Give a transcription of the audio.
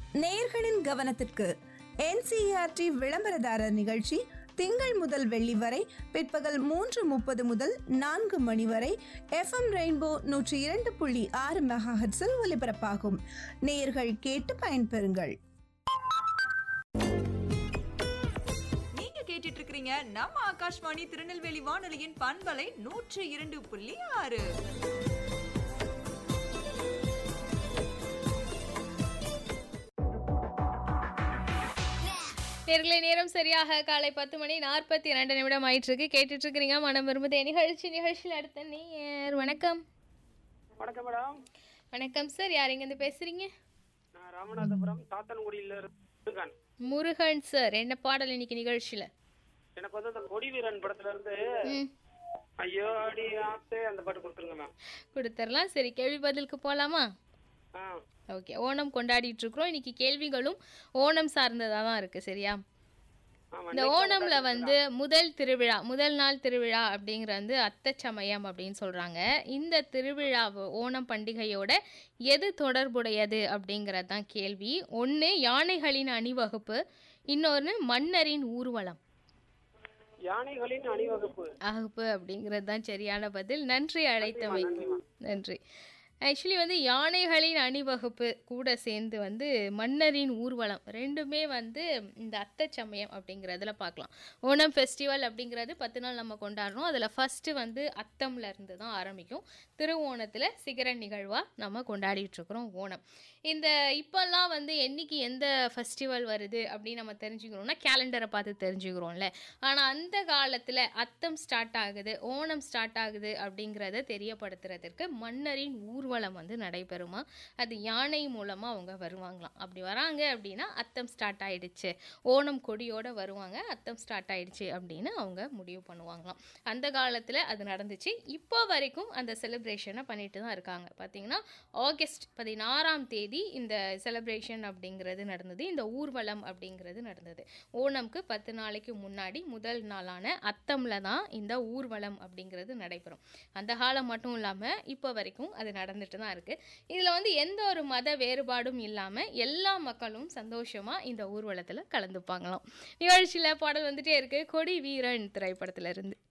நேயர்களின் கவனத்திற்கு என்சிஆர்டி விளம்பரதாரர் நிகழ்ச்சி திங்கள் முதல் வெள்ளி வரை பிற்பகல் மூன்று முப்பது முதல் நான்கு மணி வரை எஃப்எம் ரெயின்போ நூற்றி இரண்டு புள்ளி ஆறு மெகாஹெட்ஸில் ஒலிபரப்பாகும் நேயர்கள் கேட்டு பயன்பெறுங்கள் நீங்க கேட்டுட்டு இருக்கிறீங்க நம்ம ஆகாஷ்வாணி திருநெல்வேலி வானொலியின் பண்பலை நூற்று இரண்டு புள்ளி ஆறு நேர்களை நேரம் சரியாக காலை பத்து மணி நாற்பத்தி இரண்டு நிமிடம் ஆயிட்டு இருக்கு கேட்டுட்டு இருக்கிறீங்க மனம் விரும்புதே நிகழ்ச்சி நிகழ்ச்சியில் அடுத்த நேர் வணக்கம் வணக்கம் மேடம் வணக்கம் சார் யார் இருந்து பேசுறீங்க நான் ராமநாதபுரம் தாத்தன்குடியில இருக்கேன் முருகன் சார் என்ன பாடல் இன்னைக்கு நிகழ்ச்சியில எனக்கு வந்து அந்த கொடி வீரன் படத்துல இருந்து ம் ஐயோ அடி ஆத்தே அந்த பாட்டு கொடுத்துருங்க மேம் கொடுத்துடலாம் சரி கேள்வி பதிலுக்கு போகலாமா ஆ ஓகே ஓணம் கொண்டாடிட்டு இருக்கிறோம் இன்னைக்கு கேள்விகளும் ஓணம் சார்ந்ததாக தான் இருக்கு சரியா ஆமா இந்த ஓணம்ல வந்து முதல் திருவிழா முதல் நாள் திருவிழா அப்படிங்கிற வந்து அத்தச்சமயம் அப்படின்னு சொல்றாங்க இந்த திருவிழா ஓணம் பண்டிகையோட எது தொடர்புடையது அப்படிங்கிறது தான் கேள்வி ஒன்று யானைகளின் அணிவகுப்பு இன்னொன்று மன்னரின் ஊர்வலம் யானைகளின் அணிவகுப்பு வகுப்பு அப்படிங்கிறது தான் சரியான பதில் நன்றி அழைத்தமை நன்றி ஆக்சுவலி வந்து யானைகளின் அணிவகுப்பு கூட சேர்ந்து வந்து மன்னரின் ஊர்வலம் ரெண்டுமே வந்து இந்த அத்தச்சமயம் அப்படிங்கிறதுல பார்க்கலாம் ஓணம் ஃபெஸ்டிவல் அப்படிங்கிறது பத்து நாள் நம்ம கொண்டாடுறோம் அதில் ஃபஸ்ட்டு வந்து அத்தம்ல இருந்து தான் ஆரம்பிக்கும் திருவோணத்தில் சிகர நிகழ்வாக நம்ம கொண்டாடிட்டு இருக்கிறோம் ஓணம் இந்த இப்போல்லாம் வந்து என்னைக்கு எந்த ஃபெஸ்டிவல் வருது அப்படின்னு நம்ம தெரிஞ்சுக்கணும்னா கேலண்டரை பார்த்து தெரிஞ்சுக்கிறோம்ல ஆனால் அந்த காலத்தில் அத்தம் ஸ்டார்ட் ஆகுது ஓணம் ஸ்டார்ட் ஆகுது அப்படிங்கிறத தெரியப்படுத்துறதற்கு மன்னரின் ஊர்வலம் வந்து நடைபெறுமா அது யானை மூலமாக அவங்க வருவாங்களாம் அப்படி வராங்க அப்படின்னா அத்தம் ஸ்டார்ட் ஆயிடுச்சு ஓணம் கொடியோட வருவாங்க அத்தம் ஸ்டார்ட் ஆயிடுச்சு அப்படின்னு அவங்க முடிவு பண்ணுவாங்களாம் அந்த காலத்தில் அது நடந்துச்சு இப்போ வரைக்கும் அந்த செலிப்ரேஷனை பண்ணிட்டு தான் இருக்காங்க பார்த்தீங்கன்னா ஆகஸ்ட் பதினாறாம் தேதி இந்த செலிப்ரேஷன் அப்படிங்கிறது நடந்தது இந்த ஊர்வலம் அப்படிங்கிறது நடந்தது ஓணம்க்கு பத்து நாளைக்கு முன்னாடி முதல் நாளான அத்தம்ல தான் இந்த ஊர்வலம் அப்படிங்கிறது நடைபெறும் அந்த காலம் மட்டும் இல்லாமல் இப்போ வரைக்கும் அது நடந்துட்டு தான் இருக்கு இதில் வந்து எந்த ஒரு மத வேறுபாடும் இல்லாமல் எல்லா மக்களும் சந்தோஷமாக இந்த ஊர்வலத்தில் கலந்துப்பாங்களாம் நிகழ்ச்சியில் பாடல் வந்துட்டே இருக்கு கொடி வீரன் திரைப்படத்துல இருந்து